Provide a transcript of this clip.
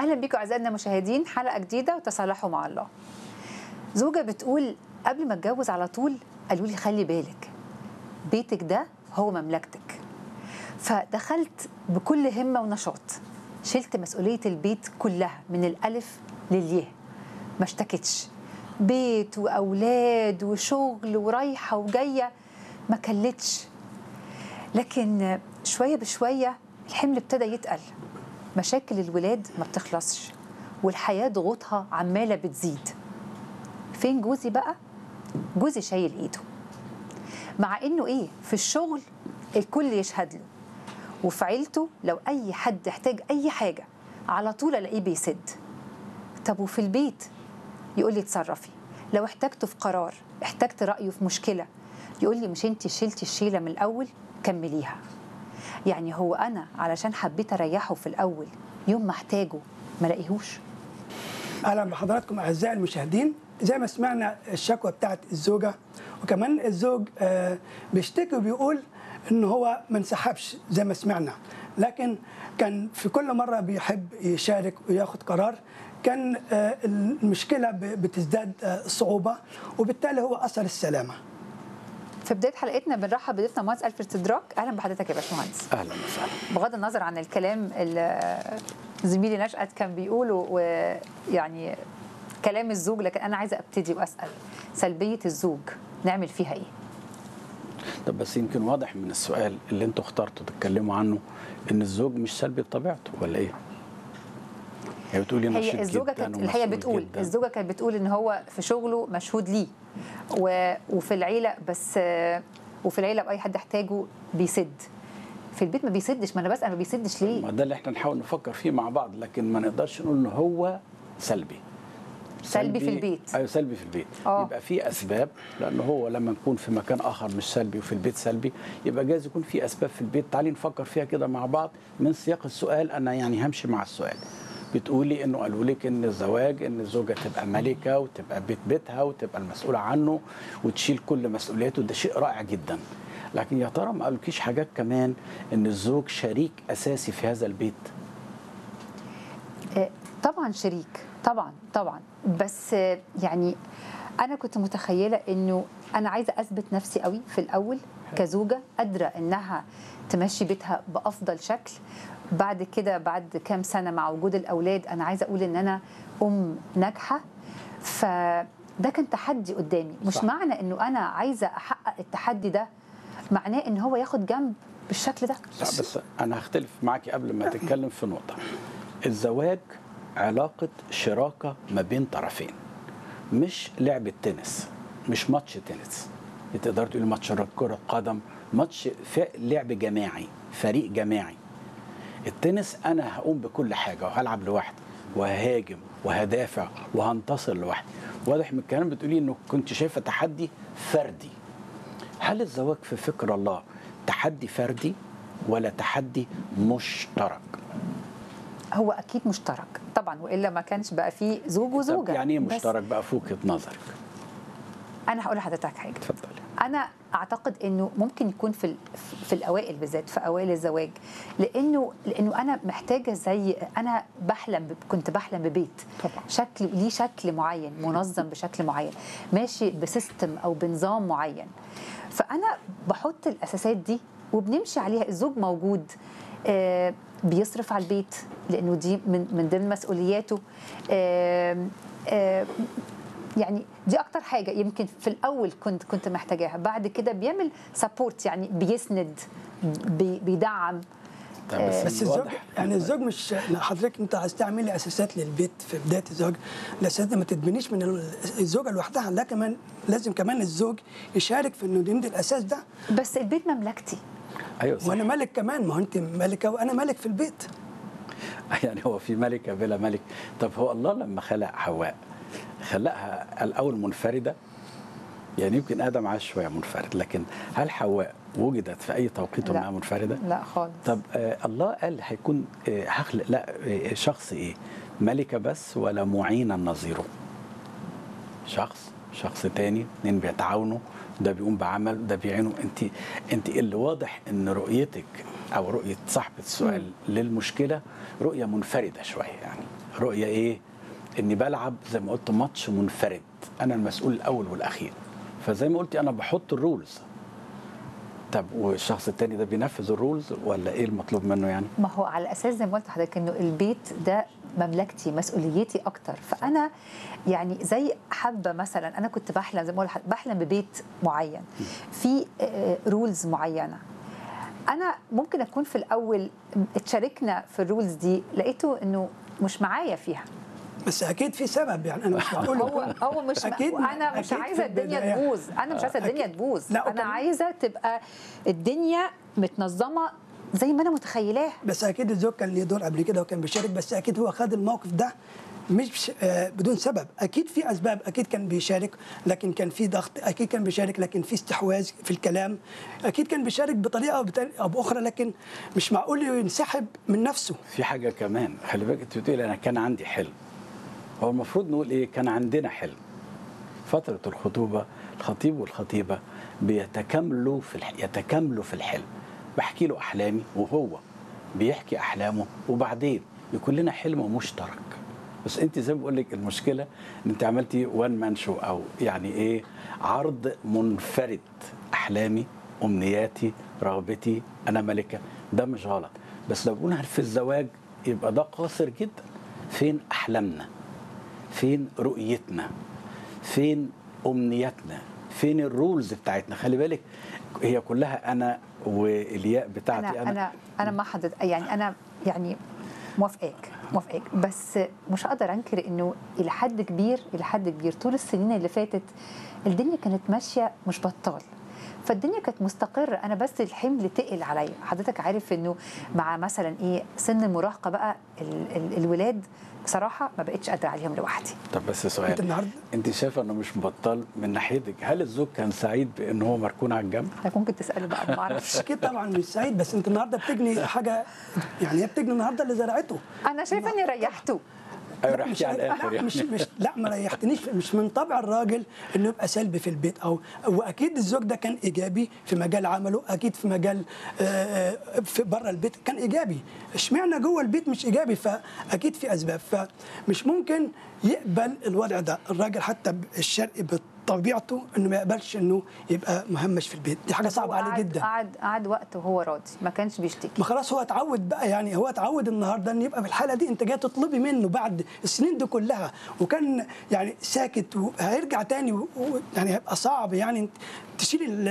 اهلا بيكم اعزائنا المشاهدين حلقه جديده وتصالحوا مع الله زوجه بتقول قبل ما اتجوز على طول قالوا لي خلي بالك بيتك ده هو مملكتك فدخلت بكل همه ونشاط شلت مسؤوليه البيت كلها من الالف للياء ما اشتكتش بيت واولاد وشغل ورايحه وجايه ما كلتش لكن شويه بشويه الحمل ابتدى يتقل مشاكل الولاد ما بتخلصش والحياه ضغوطها عماله بتزيد فين جوزي بقى جوزي شايل ايده مع انه ايه في الشغل الكل يشهد له وفي عيلته لو اي حد احتاج اي حاجه على طول الاقيه بيسد طب وفي البيت يقول لي اتصرفي لو احتجته في قرار احتجت رايه في مشكله يقول لي مش انت شلتي الشيله من الاول كمليها يعني هو انا علشان حبيت اريحه في الاول يوم ما احتاجه ما لاقيهوش اهلا بحضراتكم اعزائي المشاهدين زي ما سمعنا الشكوى بتاعت الزوجه وكمان الزوج آه، بيشتكي وبيقول ان هو ما انسحبش زي ما سمعنا لكن كان في كل مره بيحب يشارك وياخد قرار كان آه، المشكله ب- بتزداد آه، صعوبه وبالتالي هو اثر السلامه في بدايه حلقتنا بنرحب بضيفنا مهندس الفرد سدراك اهلا بحضرتك يا باشمهندس اهلا وسهلا بغض النظر عن الكلام اللي زميلي نشأت كان بيقوله ويعني كلام الزوج لكن انا عايزه ابتدي واسال سلبيه الزوج نعمل فيها ايه؟ طب بس يمكن واضح من السؤال اللي انتوا اخترتوا تتكلموا عنه ان الزوج مش سلبي بطبيعته ولا ايه؟ هي بتقولي نشيط هي الزوجه جداً كانت الحقيقه ومسؤول بتقول جداً. الزوجه كانت بتقول ان هو في شغله مشهود ليه و... وفي العيله بس وفي العيله باي حد احتاجه بيسد في البيت ما بيسدش ما انا بسال ما بيسدش ليه؟ ما ده اللي احنا نحاول نفكر فيه مع بعض لكن ما نقدرش نقول ان هو سلبي سلبي في البيت. ايوه سلبي في البيت آه. يبقى في اسباب لان هو لما نكون في مكان اخر مش سلبي وفي البيت سلبي يبقى جايز يكون في اسباب في البيت تعالي نفكر فيها كده مع بعض من سياق السؤال انا يعني همشي مع السؤال بتقولي انه قالوا لك ان الزواج ان الزوجه تبقى ملكه وتبقى بيت بيتها وتبقى المسؤوله عنه وتشيل كل مسؤولياته ده شيء رائع جدا لكن يا ترى ما قالوكيش حاجات كمان ان الزوج شريك اساسي في هذا البيت آه، طبعا شريك طبعا طبعا بس آه، يعني انا كنت متخيله انه انا عايزه اثبت نفسي قوي في الاول كزوجه قادره انها تمشي بيتها بافضل شكل بعد كده بعد كام سنه مع وجود الاولاد انا عايزه اقول ان انا ام ناجحه فده كان تحدي قدامي مش صح. معنى انه انا عايزه احقق التحدي ده معناه ان هو ياخد جنب بالشكل ده لا بس انا هختلف معاكي قبل ما تتكلم في نقطه الزواج علاقه شراكه ما بين طرفين مش لعبه تنس مش ماتش تنس تقدر تقول ماتش كره قدم ماتش ف- لعب جماعي فريق جماعي التنس انا هقوم بكل حاجه وهلعب لوحدي وههاجم وهدافع وهنتصر لوحدي واضح من الكلام بتقولي انه كنت شايفه تحدي فردي هل الزواج في فكر الله تحدي فردي ولا تحدي مشترك هو اكيد مشترك طبعا والا ما كانش بقى فيه زوج طب وزوجه يعني ايه بس مشترك بقى في وجهه نظرك انا هقول لحضرتك حاجه اتفضلي انا اعتقد انه ممكن يكون في ال- في الاوائل بالذات في اوائل الزواج لانه لانه انا محتاجه زي انا بحلم ب- كنت بحلم ببيت طبعا. شكل ليه شكل معين منظم بشكل معين ماشي بسيستم او بنظام معين فانا بحط الاساسات دي وبنمشي عليها الزوج موجود آه بيصرف على البيت لانه دي من من ضمن مسؤولياته آه آه يعني دي اكتر حاجه يمكن في الاول كنت كنت محتاجاها بعد كده بيعمل سبورت يعني بيسند بي بيدعم طب آه، بس الزوج واضح يعني الزوج مش حضرتك انت عايز تعملي اساسات للبيت في بدايه الزواج الاساسات دي ما تتبنيش من ال- الزوجه لوحدها لا كمان لازم كمان الزوج يشارك في انه يمضي الاساس ده بس البيت مملكتي ايوه صح وانا ملك كمان ما هو انت ملكه وانا ملك في البيت يعني هو في ملكه بلا ملك طب هو الله لما خلق حواء خلقها الاول منفرده يعني يمكن ادم عاش شويه منفرد لكن هل حواء وجدت في اي توقيت لا. وانها منفرده لا خالص طب آه الله قال هيكون آه هخلق لا آه شخص ايه ملكه بس ولا معينا نظيره شخص شخص تاني اتنين بيتعاونوا ده بيقوم بعمل ده بيعينه انت انت اللي واضح ان رؤيتك او رؤيه صاحبه السؤال للمشكله رؤيه منفرده شويه يعني رؤيه ايه اني بلعب زي ما قلت ماتش منفرد انا المسؤول الاول والاخير فزي ما قلتي انا بحط الرولز طب والشخص التاني ده بينفذ الرولز ولا ايه المطلوب منه يعني ما هو على اساس زي ما قلت لحضرتك انه البيت ده مملكتي مسؤوليتي اكتر فانا يعني زي حابه مثلا انا كنت بحلم زي ما قلت بحلم ببيت معين في رولز معينه انا ممكن اكون في الاول اتشاركنا في الرولز دي لقيته انه مش معايا فيها بس اكيد في سبب يعني انا مش بقول هو هو مش أكيد- انا مش أكيد عايزه في الدنيا البداية. تبوظ انا مش عايزه الدنيا أكيد. تبوظ لا، انا وكمان- عايزه تبقى الدنيا متنظمه زي ما انا متخيلاها بس اكيد الزوج كان ليه دور قبل كده وكان بيشارك بس اكيد هو خد الموقف ده مش آه، بدون سبب اكيد في اسباب اكيد كان بيشارك لكن كان في ضغط اكيد كان بيشارك لكن في استحواذ في الكلام اكيد كان بيشارك بطريقه أو بطريقة او باخرى لكن مش معقول ينسحب من نفسه في حاجه كمان خلي بالك انت بتقولي انا كان عندي حلم هو المفروض نقول ايه كان عندنا حلم فتره الخطوبه الخطيب والخطيبه بيتكاملوا في الح... يتكاملوا في الحلم بحكي له احلامي وهو بيحكي احلامه وبعدين يكون لنا حلم مشترك بس انت زي ما بقول لك المشكله ان انت عملتي وان مان شو او يعني ايه عرض منفرد احلامي امنياتي رغبتي انا ملكه ده مش غلط بس لو قلنا في الزواج يبقى ده قاصر جدا فين احلامنا فين رؤيتنا فين امنياتنا فين الرولز بتاعتنا خلي بالك هي كلها انا والياء بتاعتي انا انا انا ما حد يعني انا يعني موافقاك موافقاك بس مش هقدر انكر انه الى حد كبير الى حد كبير طول السنين اللي فاتت الدنيا كانت ماشيه مش بطال فالدنيا كانت مستقرة أنا بس الحمل تقل عليا حضرتك عارف إنه مع مثلا إيه سن المراهقة بقى ال ال الولاد بصراحة ما بقتش قادرة عليهم لوحدي طب بس سؤال انت النهارده انت شايفه انه مش مبطل من ناحيتك هل الزوج كان سعيد بان هو مركون على الجنب حضرتك ممكن تسأله بقى أنا ما أعرفش اكيد طبعا مش سعيد بس انت النهارده بتجني حاجه يعني هي بتجني النهارده اللي زرعته أنا شايفة إني ريحته ايوه لا، رحتي على لا، الاخر يعني مش مش لا ما ريحتنيش مش من طبع الراجل انه يبقى سلبي في البيت او واكيد الزوج ده كان ايجابي في مجال عمله اكيد في مجال آه، آه، في بره البيت كان ايجابي اشمعنى جوه البيت مش ايجابي فاكيد في اسباب فمش ممكن يقبل الوضع ده الراجل حتى الشرقي بطبيعته انه ما يقبلش انه يبقى مهمش في البيت دي حاجه صعبه هو عليه قعد- جدا قعد قعد وقت وهو راضي ما كانش بيشتكي ما خلاص هو اتعود بقى يعني هو اتعود النهارده ان يبقى في الحاله دي انت جاي تطلبي منه بعد السنين دي كلها وكان يعني ساكت وهيرجع تاني و- و- يعني هيبقى صعب يعني تشيل